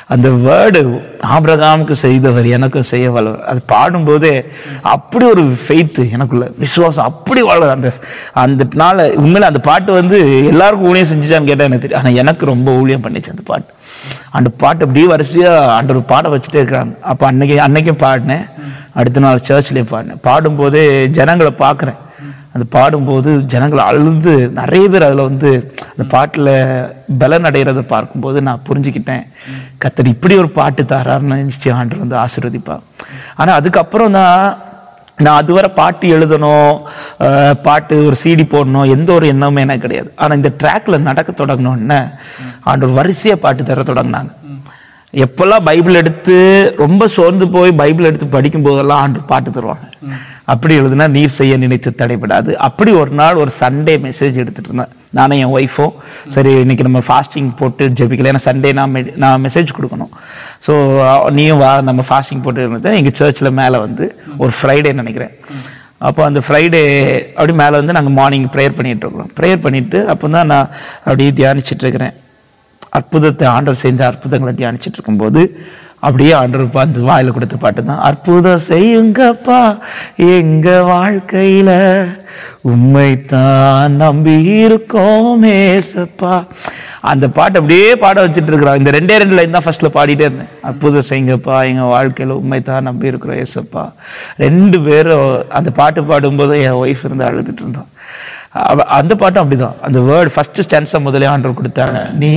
அந்த வேர்டு ஆபிரகாமுக்கு செய்தவர் எனக்கும் செய்ய வல்லவர் அது பாடும்போதே அப்படி ஒரு ஃபெய்த்து எனக்குள்ள விசுவாசம் அப்படி வளரும் அந்த அந்த நாள் உண்மையில அந்த பாட்டு வந்து எல்லாருக்கும் ஊழியம் செஞ்சுச்சான்னு கேட்டால் எனக்கு தெரியும் ஆனால் எனக்கு ரொம்ப ஊழியம் பண்ணிச்சு அந்த பாட்டு அந்த பாட்டு அப்படியே வரிசையாக ஆண்டவர் பாட வச்சுட்டே இருக்காங்க அப்போ அன்னைக்கு அன்னைக்கும் பாடினேன் அடுத்த நாள் சர்ச்லேயும் பாடினேன் பாடும்போதே ஜனங்களை பார்க்குறேன் அது பாடும்போது ஜனங்கள் அழுது நிறைய பேர் அதில் வந்து அந்த பாட்டில் பலன் அடைகிறத பார்க்கும்போது நான் புரிஞ்சுக்கிட்டேன் கத்தர் இப்படி ஒரு பாட்டு தாராருன்னு நிச்சயம் ஆண்டு வந்து ஆசீர்வதிப்பா ஆனால் அதுக்கப்புறம் தான் நான் அதுவரை பாட்டு எழுதணும் அஹ், பாட்டு ஒரு சிடி போடணும் எந்த ஒரு எண்ணமுமே எனக்கு கிடையாது ஆனால் இந்த ட்ராக்ல நடக்க தொடங்கினோடனே ஆண்டவர் வரிசையாக பாட்டு தர தொடங்கினாங்க எப்பெல்லாம் பைபிள் எடுத்து ரொம்ப சோர்ந்து போய் பைபிள் எடுத்து படிக்கும் போதெல்லாம் ஆண்டு பாட்டு தருவாங்க அப்படி எழுதுனா நீர் செய்ய நினைத்து தடைபடாது அப்படி ஒரு நாள் ஒரு சண்டே மெசேஜ் எடுத்துட்டு இருந்தேன் நானும் என் ஒய்ஃபும் சரி இன்னைக்கு நம்ம ஃபாஸ்டிங் போட்டு ஜெபிக்கல ஏன்னா சண்டே நான் மெ- நான் மெசேஜ் கொடுக்கணும் ஸோ நீயும் வா நம்ம ஃபாஸ்டிங் போட்டு இருந்தது எங்கள் சர்ச்சில் மேலே வந்து ஒரு ஃப்ரைடே நினைக்கிறேன் அப்போ அந்த ஃப்ரைடே அப்படி மேலே வந்து நாங்கள் மார்னிங் ப்ரேயர் பண்ணிட்டு இருக்கிறோம் ப்ரேயர் பண்ணிட்டு அப்போ தான் நான் அப்படியே தியானிச்சிட்டு இருக்கிறேன் அற்புதத்தை ஆண்டவர் செஞ்ச அற்புதங்களை தியானிச்சிட்டு இருக்கும்போது அப்படியே ஆண்டவர் பார்த்து வாயில கொடுத்த பாட்டு தான் அற்புதம் செய்யுங்கப்பா எங்க வாழ்க்கையில உண்மைத்தான் நம்பி இருக்கோம் ஏசப்பா அந்த பாட்டு அப்படியே பாட வச்சுட்டு இருக்கிறான் இந்த ரெண்டே ரெண்டு லைன் தான் ஃபர்ஸ்ட்ல பாடிட்டே இருந்தேன் அற்புதம் செய்யுங்கப்பா எங்க வாழ்க்கையில உண்மைத்தான் நம்பி இருக்கிறோம் ஏசப்பா ரெண்டு பேரும் அந்த பாட்டு பாடும்போது என் ஒய்ஃப் இருந்து அழுதுட்டு இருந்தோம் அவ- அந்த பாட்டும் அப்படிதான் அந்த வேர்டு ஃபர்ஸ்ட் ஸ்டான்ஸை முதலே ஆண்டவர் கொடுத்தாங்க நீ